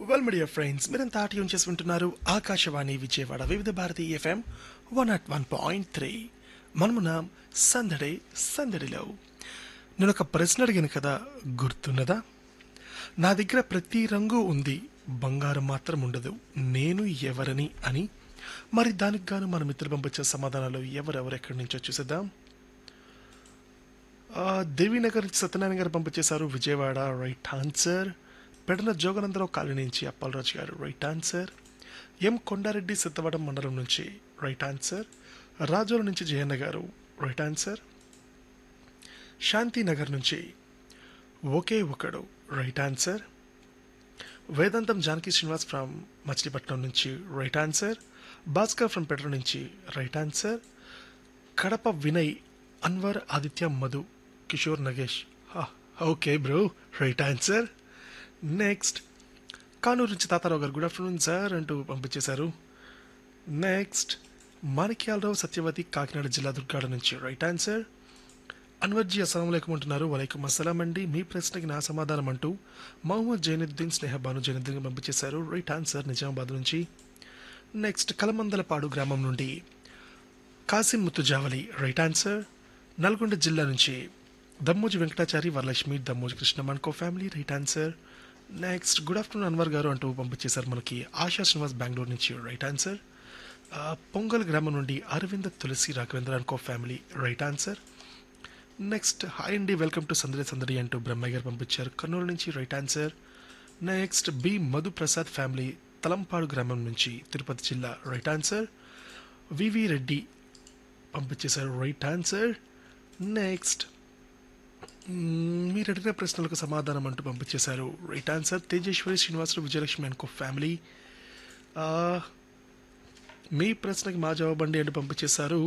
well media friends మీరంతా tune చేసి వింటున్నారు Akashvani Vijayawada Vividh Bharati FM one at one point three మనమున్నాం సందడి సందడిలో నేను ఒక ప్రశ్న అడిగాను కదా గుర్తున్నదా నా దగ్గర ప్రతి రంగు ఉంది బంగారం మాత్రం ఉండదు నేను ఎవరని అని మరి దానికి గాను మన మిత్రులు పంపించే సమాధానాలు ఎవరెవరు ఎక్కడి నుంచో చూసేద్దాం ఆ, దేవీనగర్ నుంచి సత్యనారాయణ గారు పంపించేశారు విజయవాడ రైట్ ఆన్సర్ పెడన జోగనందరావు కాలనీ నుంచి అప్పలరాజు గారు right answer M Kondareddy Siddhavatam మండలం నుంచి రైట్ ఆన్సర్ రాజోల నుంచి జయన్న గారు రైట్ ఆన్సర్ శాంతినగర్ నుంచి ఒకే ఒకడు రైట్ ఆన్సర్ వేదాంతం జానకి శ్రీనివాస్ ఫ్రమ్ మచిలీపట్నం నుంచి రైట్ ఆన్సర్ భాస్కర్ ఫ్రమ్ పెట్రో నుంచి right answer Kadapa Vinay Anwar Aditya Madhu Kishore Nagesh okay bro right answer next Kanuru నుంచి తాతారావు గారు గుడ్ ఆఫ్టర్నూన్ సార్ అంటూ పంపించేశారు నెక్స్ట్ మాణిక్యాలరావు సత్యవతి కాకినాడ జిల్లా దుర్గాడ నుంచి రైట్ ఆన్సర్ అన్వర్జీ అస్సలం అంటున్నారు వలైకుం అస్సలాం అండి మీ ప్రశ్నకి నా సమాధానం అంటూ మహమ్మద్ జైనుద్దీన్ స్నేహ బాను జైనుద్దీన్ పంపించేశారు రైట్ ఆన్సర్ నిజామాబాద్ నుంచి నెక్స్ట్ కలమందలపాడు గ్రామం నుండి కాసిం ముత్తుజావలి రైట్ ఆన్సర్ నల్గొండ జిల్లా నుంచి దమ్మోజి వెంకటాచారి వరలక్ష్మి దమ్మోజి కృష్ణ మన్కో family right answer next good afternoon Anwar గారు అంటూ పంపించేశారు మనకి ఆశా శ్రీనివాస్ బెంగళూరు నుంచి రైట్ ఆన్సర్ ఆ, పొంగల్ గ్రామం నుండి అరవింద తులసి రాఘవేంద్ర అనుకో family right answer next hi అండి వెల్కమ్ టు సందడి సందడి అంటూ బ్రహ్మయ్య గారు పంపించారు కర్నూలు నుంచి right answer next B Madhu Prasad family Talampadu గ్రామం నుంచి తిరుపతి జిల్లా రైట్ ఆన్సర్ వివి రెడ్డి పంపించేశారు రైట్ ఆన్సర్ నెక్స్ట్ మ్మ్, మీరు అడిగిన ప్రశ్నలకు సమాధానం అంటూ పంపించేశారు రైట్ ఆన్సర్ తేజేశ్వరి శ్రీనివాసరావు విజయలక్ష్మి అనుకో ఫ్యామిలీ ఆ, మీ ప్రశ్నకి మా జవాబండి అంటూ పంపించేశారు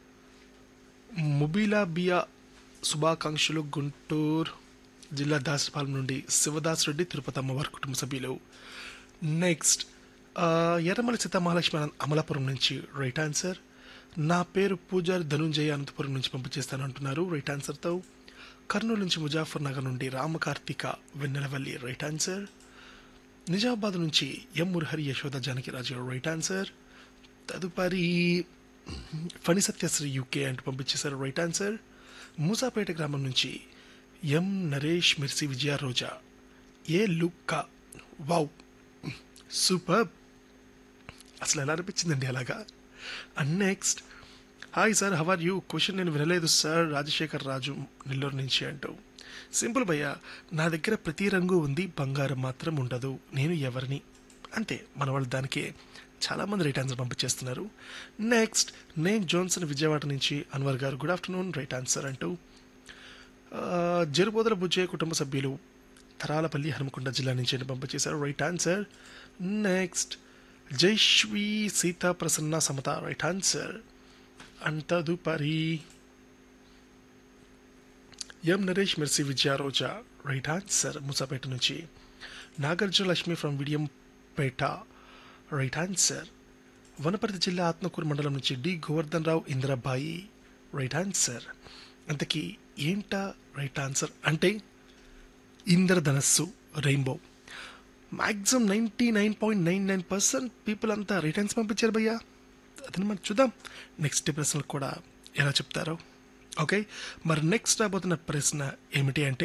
ముబీలా బియా శుభాకాంక్షలు గుంటూరు జిల్లా దాసపాలెం నుండి శివదాస్ రెడ్డి తిరుపతి అమ్మవారి కుటుంబ సభ్యులు నెక్స్ట్ ఆ, ఎర్రమల్లి సీతామహాలక్ష్మి అన- అమలాపురం నుంచి రైట్ ఆన్సర్ నా పేరు పూజారి ధనుంజయ అనంతపురం నుంచి పంపించేస్తాను అంటున్నారు రైట్ ఆన్సర్తో కర్నూలు నుంచి ముజాఫర్ నగర్ నుండి రామకార్తిక వెన్నెలవల్లి రైట్ ఆన్సర్ నిజామాబాద్ నుంచి M Murahari Yashoda Janaki Raju right answer తదుపరి ఫణి సత్యశ్రీ యూకే అంటూ పంపించేశారు రైట్ ఆన్సర్ మూసాపేట గ్రామం నుంచి ఎం నరేష్ మిర్సి విజయ రోజా ఏ లుక్క వావ్ సూపర్ అసలు ఎలా అనిపించిందండి అలాగా and next hi sir how are you question నేను వినలేదు సార్ రాజశేఖర్ రాజు నెల్లూరు నుంచి అంటూ సింపుల్ భయ్య నా దగ్గర ప్రతి రంగు ఉంది బంగారం మాత్రం ఉండదు నేను ఎవరిని అంతే మన వాళ్ళు దానికే చాలామంది రైట్ ఆన్సర్ పంపించేస్తున్నారు నెక్స్ట్ నేను జోన్సన్ విజయవాడ నుంచి అన్వర్ గారు గుడ్ ఆఫ్టర్నూన్ రైట్ ఆన్సర్ అంటూ ఆ, జరుబోదల బుజ్జయ్య కుటుంబ సభ్యులు తరాలపల్లి హనుమకొండ జిల్లా నుంచి అని పంపించేశారు right answer next Jaishwi Sita Prasanna Samata right answer and తదుపరి M Naresh Mercy Vijaya Roja right answer Musapeta నుంచి Nagarjuna Lakshmi from Vidiyampeta right answer Wanaparthy జిల్లా ఆత్మకూరు మండలం నుంచి D Govardhan Rao Indrabai right answer అంతకీ ఏంటా రైట్ ఆన్సర్ అంటే ఇంద్రధనస్సు rainbow maximum ninety nine point nine nine percent people అంతా రిటర్న్స్ పంపించారు భయ్యా అదని మనం చూద్దాం నెక్స్ట్ ప్రశ్నలు కూడా ఎలా చెప్తారో ఓకే మరి నెక్స్ట్ రాబోతున్న ప్రశ్న ఏమిటి అంటే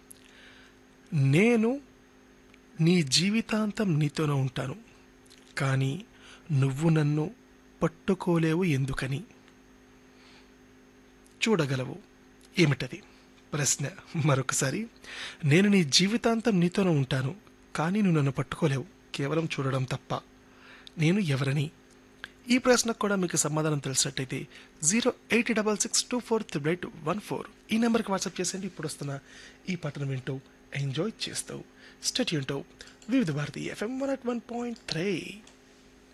నేను నీ జీవితాంతం నీతోనే ఉంటాను కానీ నువ్వు నన్ను పట్టుకోలేవు ఎందుకని చూడగలవు ఏమిటది ప్రశ్న మరొకసారి నేను నీ జీవితాంతం నీతోనే ఉంటాను కానీ నువ్వు నన్ను పట్టుకోలేవు కేవలం చూడడం తప్ప నేను ఎవరని ఈ ప్రశ్నకు కూడా మీకు సమాధానం తెలిసినట్టయితే zero eight double six two four triple eight one four ఈ నెంబర్కి వాట్సాప్ చేసేయండి ఇప్పుడు వస్తున్న ఈ పట్టణం వింటూ ఎంజాయ్ చేస్తూ స్టెట్ Vividh Bharati FM one at one point three